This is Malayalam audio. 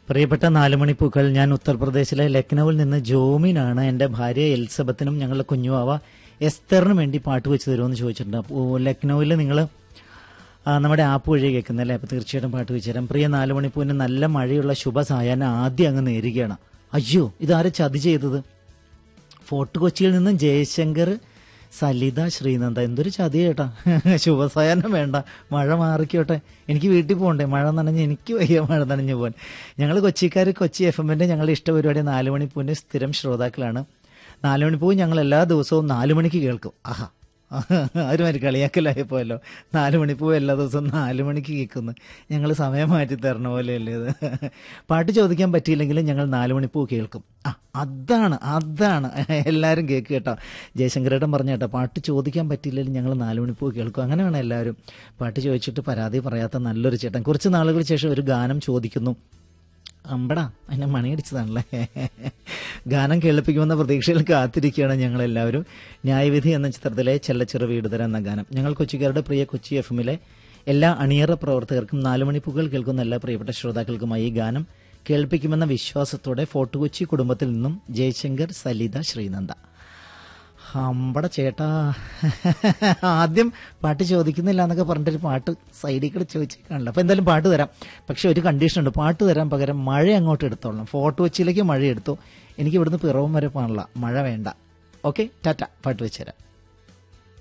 പ്രിയപ്പെട്ട നാലുമണി പൂക്കൾ ഞാൻ ഉത്തർപ്രദേശിലെ ലക്നൌവിൽ നിന്ന് ജോമിനാണ് എന്റെ ഭാര്യ എലിസബത്തിനും ഞങ്ങളുടെ കുഞ്ഞുവാവ എസ്തറിനും വേണ്ടി പാട്ട് വെച്ച് തരുമെന്ന് ചോദിച്ചിട്ടുണ്ട് അപ്പോൾ ലക്നൌവിൽ നിങ്ങൾ നമ്മുടെ ആപ്പ് വഴി കേൾക്കുന്നല്ലേ അപ്പോൾ തീർച്ചയായിട്ടും പാട്ട് വെച്ച് തരാം പ്രിയ നാലുമണിപ്പൂവിന് നല്ല മഴയുള്ള ശുഭസായാഹ്നം ആദ്യം അങ്ങ് നേരുകയാണ് അയ്യോ ഇതാരെ ചതി ചെയ്തത് ഫോർട്ട് കൊച്ചിയിൽ നിന്നും ജയശങ്കർ സലിത ശ്രീനന്ദ എന്തൊരു ചതി കേട്ടാ ശുഭസായാഹ്നം വേണ്ട മഴ മാറിക്കോട്ടെ എനിക്ക് വീട്ടിൽ പോകണ്ടേ മഴ നനഞ്ഞ് എനിക്ക് വയ്യ മഴ നനഞ്ഞു പോകാൻ ഞങ്ങൾ കൊച്ചിക്കാർ കൊച്ചി എഫ് എമ്മിന്റെ ഞങ്ങളുടെ ഇഷ്ട പരിപാടി നാലുമണിപ്പൂവിന്റെ സ്ഥിരം ശ്രോതാക്കളാണ് നാലുമണിപ്പൂ ഞങ്ങൾ എല്ലാ ദിവസവും നാലു മണിക്ക് കേൾക്കും ആഹാ ആരും ഒരു കളിയാക്കലായി പോയല്ലോ നാല് മണിപ്പൂ എല്ലാ ദിവസവും നാല് മണിക്ക് കേൾക്കുന്നു ഞങ്ങൾ സമയം മാറ്റി തരണ പോലെയല്ലേ ഇത് പാട്ട് ചോദിക്കാൻ പറ്റിയില്ലെങ്കിലും ഞങ്ങൾ നാല് മണിപ്പൂ കേൾക്കും ആ അതാണ് അതാണ് എല്ലാവരും കേൾക്ക് കേട്ടോ ജയശങ്കരേട്ടൻ പറഞ്ഞ കേട്ടോ പാട്ട് ചോദിക്കാൻ പറ്റിയില്ലെങ്കിലും ഞങ്ങൾ നാല് മണിപ്പൂ കേൾക്കും അങ്ങനെ വേണം എല്ലാവരും പാട്ട് ചോദിച്ചിട്ട് പരാതി പറയാത്ത നല്ലൊരു ചേട്ടൻ കുറച്ച് നാളുകൾക്ക് ശേഷം ഒരു ഗാനം ചോദിക്കുന്നു അമ്പടാ എന്നെ മണിയടിച്ചതാണല്ലേ ഗാനം കേൾപ്പിക്കുമെന്ന പ്രതീക്ഷയിൽ കാത്തിരിക്കുകയാണ് ഞങ്ങൾ എല്ലാവരും ന്യായവിധി എന്ന ചിത്രത്തിലെ ചെല്ലച്ചെറു വീടുതര എന്ന ഗാനം ഞങ്ങൾ കൊച്ചിക്കാരുടെ പ്രിയ കൊച്ചി എഫ് എമ്മിലെ എല്ലാ അണിയറ പ്രവർത്തകർക്കും നാലുമണിപ്പുകൾ കേൾക്കുന്ന എല്ലാ പ്രിയപ്പെട്ട ശ്രോതാക്കൾക്കുമായി ഈ ഗാനം കേൾപ്പിക്കുമെന്ന വിശ്വാസത്തോടെ ഫോർട്ട് കൊച്ചി കുടുംബത്തിൽ നിന്നും ജയശങ്കർ സലിത ശ്രീനന്ദ അമ്പട ചേട്ടാ ആദ്യം പാട്ട് ചോദിക്കുന്നില്ല എന്നൊക്കെ പറഞ്ഞിട്ടൊരു പാട്ട് സൈഡിൽ കൂടെ ചോദിച്ചേക്കാണല്ലോ അപ്പൊ എന്തായാലും പാട്ട് തരാം പക്ഷെ ഒരു കണ്ടീഷൻ ഉണ്ട് പാട്ട് തരാൻ പകരം മഴ അങ്ങോട്ട് എടുത്തോളണം ഫോർട്ട് കൊച്ചിയിലേക്ക് മഴ എടുത്തു എനിക്ക് ഇവിടുന്ന് പിറവം വരെ പാടില്ല മഴ വേണ്ട ഓക്കെ ടാറ്റ പാട്ട് വെച്ചുതരാം